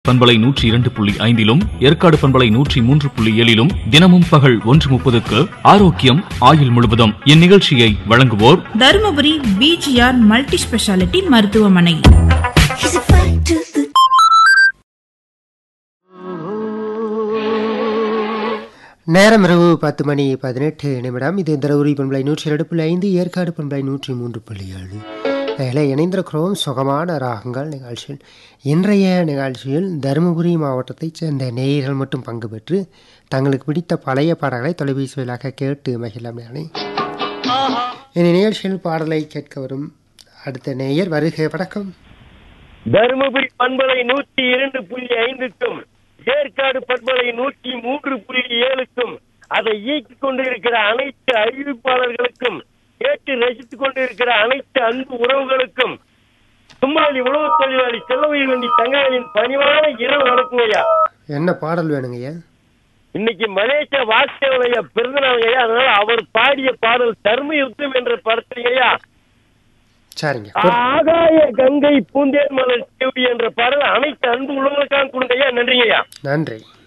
பண்பலை நூற்றி இரண்டு புள்ளி ஐந்திலும் ஏற்காடு பண்பலை நூற்றி மூன்று புள்ளி ஏழிலும் தினமும் பகல் ஒன்று முப்பதுக்கு ஆரோக்கியம் ஆயுள் முழுவதும் இந்நிகழ்ச்சியை வழங்குவோர் தருமபுரி பிஜிஆர் மல்டி ஸ்பெஷாலிட்டி மருத்துவமனை He's a fight to the நேரம் இரவு பத்து மணி பதினெட்டு நிமிடம் இது தருமபுரி பண்பலை நூற்றி இரண்டு புள்ளி ஐந்து ஏற்காடு பண்பலை நூற்றி மூன்று புள்ளி ஏழு இதில் இணைந்திருக்கிறோம் சுகமான ராகங்கள் நிகழ்ச்சியில் இன்றைய நிகழ்ச்சியில் தருமபுரி மாவட்டத்தைச் சேர்ந்த நேயர்கள் மட்டும் பங்கு பெற்று தங்களுக்கு பிடித்த பழைய பாடல்களை தொலைபேசி வாயிலாக கேட்டு மகிழலாம் நானே இந்த நிகழ்ச்சியில் பாடலை கேட்க வரும் அடுத்த நேயர் வருகை வணக்கம் தருமபுரி பண்பலை நூற்றி இரண்டு புள்ளி ஐந்துக்கும் ஏற்காடு பண்பலை நூற்றி மூன்று புள்ளி ஏழுக்கும் அதை இயக்கிக் கொண்டிருக்கிற அனைத்து அறிவிப்பாளர்களுக்கும் கேட்டு ரசித்துக் கொண்டிருக்கிற அனைத்து அன்பு உறவுகளுக்கும் சும்மாலி உழவு தொழிலாளி செல்லவையில் வேண்டி தங்காளின் பணிவான இரவு வணக்கங்கய்யா என்ன பாடல் வேணுங்கய்யா இன்னைக்கு மலேசியா வாசுதேவனையா பிறந்தநாளையா அதனால அவர் பாடிய பாடல் தர்ம யுத்தம் என்ற படத்திலேயா சரிங்க ஆகாய கங்கை பூந்தேன் மலர் தேவி என்ற பாடல் அனைத்து அன்பு உள்ளவங்களுக்காக கொடுங்கய்யா நன்றிங்கய்யா நன்றி